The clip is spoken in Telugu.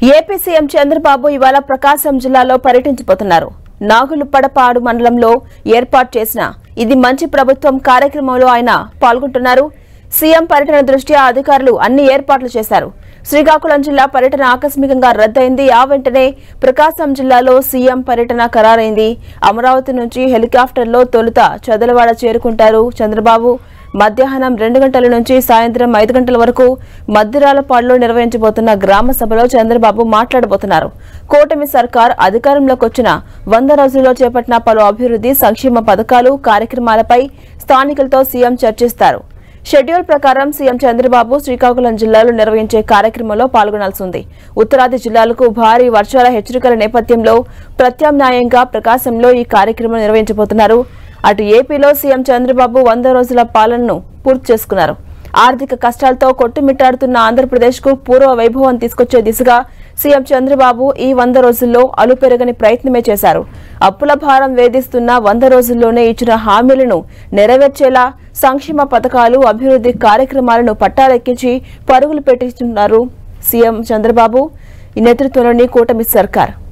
ఏపీ సీఎం చంద్రబాబు ఇవాళ ప్రకాశం జిల్లాలో పర్యటించబోతున్నారు నాగులుపడపాడు మండలంలో ఏర్పాటు చేసిన ఇది మంచి ప్రభుత్వం కార్యక్రమంలో ఆయన పాల్గొంటున్నారు సీఎం పర్యటన దృష్ట్యా అధికారులు అన్ని ఏర్పాట్లు చేశారు శ్రీకాకుళం జిల్లా పర్యటన ఆకస్మికంగా రద్దయింది ఆ వెంటనే ప్రకాశం జిల్లాలో సీఎం పర్యటన ఖరారైంది అమరావతి నుంచి హెలికాప్టర్లో తొలుత చదలవాడ చేరుకుంటారు చంద్రబాబు మధ్యాహ్నం రెండు గంటల నుంచి సాయంత్రం ఐదు గంటల వరకు మద్దిరాలపాడులో నిర్వహించబోతున్న గ్రామ సభలో చంద్రబాబు మాట్లాడబోతున్నారు కూటమి సర్కార్ అధికారంలోకి వచ్చిన వంద రోజుల్లో చేపట్టిన పలు అభివృద్ధి సంక్షేమ పథకాలు కార్యక్రమాలపై స్థానికులతో సీఎం చర్చిస్తారు షెడ్యూల్ ప్రకారం సీఎం చంద్రబాబు శ్రీకాకుళం జిల్లాలో నిర్వహించే కార్యక్రమంలో పాల్గొనాల్సి ఉంది ఉత్తరాది జిల్లాలకు భారీ వర్షాల హెచ్చరికల నేపథ్యంలో ప్రత్యామ్నాయంగా ప్రకాశంలో ఈ కార్యక్రమం నిర్వహించబోతున్నారు అటు ఏపీలో సీఎం చంద్రబాబు వంద రోజుల పాలనను పూర్తి చేసుకున్నారు ఆర్థిక కష్టాలతో కొట్టుమిట్టాడుతున్న ఆంధ్రప్రదేశ్ కు పూర్వ వైభవం తీసుకొచ్చే దిశగా సీఎం చంద్రబాబు ఈ వంద రోజుల్లో అలుపెరగని ప్రయత్నమే చేశారు అప్పుల భారం వేధిస్తున్న వంద రోజుల్లోనే ఇచ్చిన హామీలను నెరవేర్చేలా సంక్షేమ పథకాలు అభివృద్ధి కార్యక్రమాలను పట్టాలెక్కించి పరుగులు పెట్టిస్తున్నారు సీఎం చంద్రబాబు ఈ నేతృత్వంలోని కూటమి సర్కార్